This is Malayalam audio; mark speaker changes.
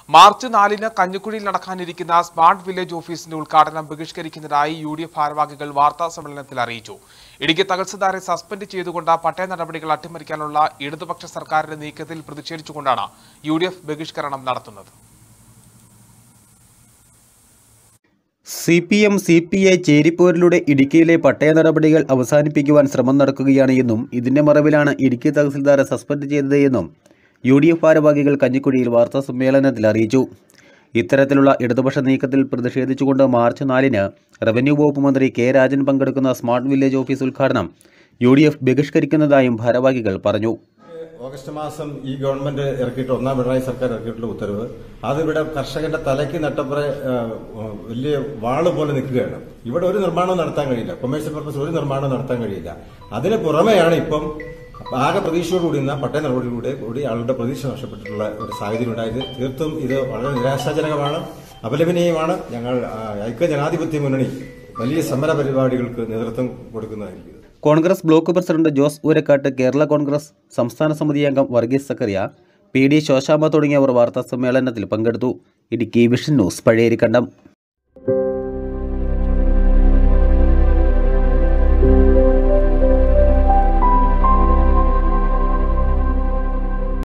Speaker 1: മാർച്ച് നാലിന് കഞ്ഞിക്കുഴിയിൽ നടക്കാനിരിക്കുന്ന സ്മാർട്ട് വില്ലേജ് ഓഫീസിന്റെ ഉദ്ഘാടനം ബഹിഷ്കരിക്കുന്നതായി യു ഡി എഫ് ഭാരവാഹികൾ വാർത്താ സമ്മേളനത്തിൽ അറിയിച്ചു ഇടുക്കി തഹസിൽദാരെ സസ്പെൻഡ് ചെയ്തുകൊണ്ട് പട്ടയ നടപടികൾ അട്ടിമറിക്കാനുള്ള ഇടതുപക്ഷ സർക്കാരിന്റെ നീക്കത്തിൽ പ്രതിഷേധിച്ചുകൊണ്ടാണ് യു ഡി എഫ് ബഹിഷ്കരണം നടത്തുന്നത്
Speaker 2: C P M C P I ചേരിപ്പോരിലൂടെ ഇടുക്കിയിലെ പട്ടയ നടപടികൾ അവസാനിപ്പിക്കുവാൻ ശ്രമം നടക്കുകയാണ് എന്നും ഇതിന്റെ മറവിലാണ് ഇടുക്കി തഹസിൽദാരെ സസ്പെൻഡ് ചെയ്തത് എന്നും യു ഡി എഫ് ഭാരവാഹികൾ കഞ്ഞിക്കുഴിയിൽ വാർത്താ സമ്മേളനത്തിൽ അറിയിച്ചു ഇത്തരത്തിലുള്ള ഇടതുപക്ഷ നീക്കത്തിൽ പ്രതിഷേധിച്ചുകൊണ്ട് മാർച്ച് നാലിന് റവന്യൂ വകുപ്പ് മന്ത്രി കെ രാജൻ പങ്കെടുക്കുന്ന സ്മാർട്ട് വില്ലേജ് ഓഫീസ് ഉദ്ഘാടനം യു ഡി എഫ് ബഹിഷ്കരിക്കുന്നതായും ഭാരവാഹികൾ പറഞ്ഞു
Speaker 3: ഓഗസ്റ്റ് മാസം ഈ ഗവൺമെന്റ് ഇറക്കിയിട്ട് ഒന്നാം പിണറായി സർക്കാർ ഇറക്കിയിട്ടുള്ള ഉത്തരവ് അതിവിടെ കർഷകന്റെ തലയ്ക്ക് നട്ടപ്പുറ വലിയ വാള് പോലെ നിൽക്കുകയാണ് ഇവിടെ ഒരു നിർമ്മാണവും നടത്താൻ കഴിയില്ല കൊമേഴ്സ്യൽ പർപ്പസ് ഒരു നിർമ്മാണവും നടത്താൻ കഴിയില്ല അതിന് പുറമെയാണ് ഇപ്പം ആകെ പ്രതീക്ഷയോടുകൂടി ഇന്ന പട്ടയ നടപടിയിലൂടെ കൂടി ആളുടെ പ്രതീക്ഷ നഷ്ടപ്പെട്ടിട്ടുള്ള ഒരു സാഹചര്യം ഉണ്ടായത് തീർത്തും ഇത് വളരെ നിരാശാജനകമാണ് അപലപനീയമാണ് ഞങ്ങൾ ആ, ഐക്യ ജനാധിപത്യ മുന്നണി വലിയ സമര പരിപാടികൾക്ക് നേതൃത്വം കൊടുക്കുന്നതായിരിക്കും
Speaker 2: കോൺഗ്രസ് ബ്ലോക്ക് പ്രസിഡന്റ് ജോസ് ഊരക്കാട്ട് കേരള കോൺഗ്രസ് സംസ്ഥാന സമിതി അംഗം വർഗീസ് സക്കറിയ പി ഡി ശോശാമ്പ തുടങ്ങിയവർ വാർത്താ സമ്മേളനത്തിൽ പങ്കെടുത്തു ഇടുക്കി വിഷൻ ന്യൂസ് പഴയേരിക്കണ്ടം